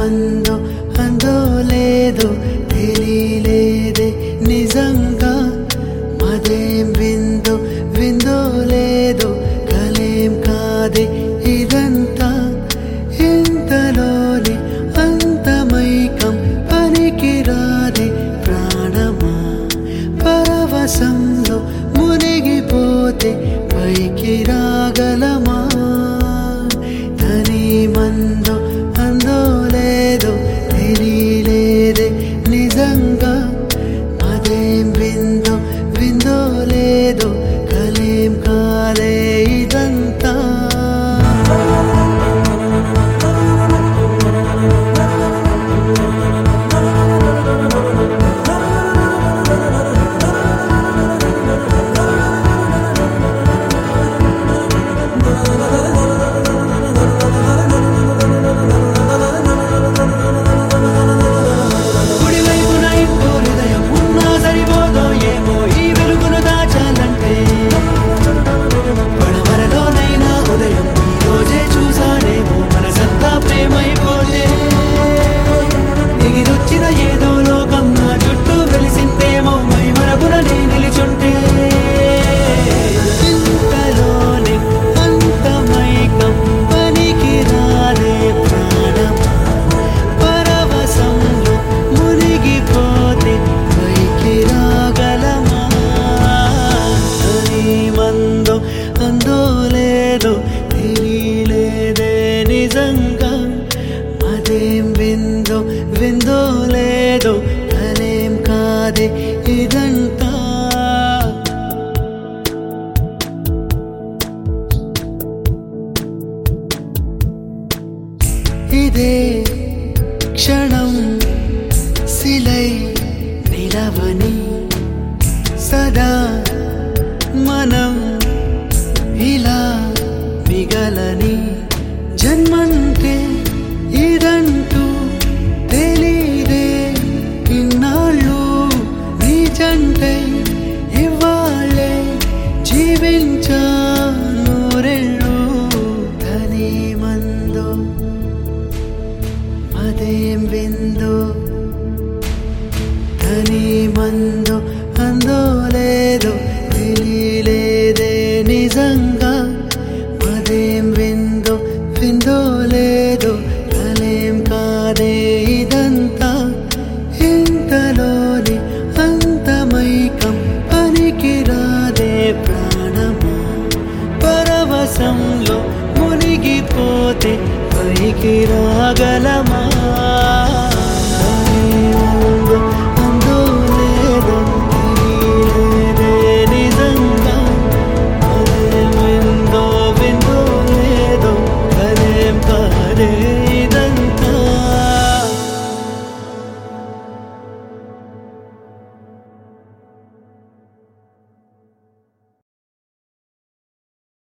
మందో అందో లేదో తెలియలేదే నిజంగా మదేం విందో విందో లేదో కలేం కాదే ఇదంతా ఇంతలోనే అంతమైకం పనికిరాదే ప్రాణమా పరవశంలో మునిగిపోతే పైకి రాగలమా తని మందో అందో లేదో తెలియలేదే నిజంగా అదేం విందో విందో లేదో కలేం కాదే ఇదంతా కుడివైపున ఇంకో హృదయం ఉన్నా సరిపోదో ఏమో ఈ వెలుగును దాచాలంటే పడమరలోనైనా ఉదయం ఈ రోజే చూసానేమో మనసంతా ప్రేమైపోతే ఎగిరొచ్చిన ఏదో లోకం నా చుట్టూ వెలిసిందేమో మై మరపున నే నిలిచుంటే ఇంతలోనే అంతమైకం పనికి రాదే ప్రాణం పరవశంలో మునిగిపోతే పైకి రాగలమా అని మందో అందో లేదో తెలియలేదే నిజంగా అదేం విందో విందో లేదో కలేం కాదే ఇదంతా ఇదే క్షణం శిలై నిలవని సదా మనం ఇలా మిగలని జన్మంటే ఇదంటూ తెలీదే ఇన్నాళ్ళు నీ జంటై ఇవ్వాలే జీవించా నూరెళ్ళు ధని మందో అదేం విందో ధని మందో అందో లేదో తెలియలేదే నిజంగా అదేం విందో విందో లేదో కలేం కాదే ఇదంతా ఇంతలోని అంతమైకం పనికి రాదే ప్రాణమా పరవశంలో మునిగిపోతే పైకి రాగలమా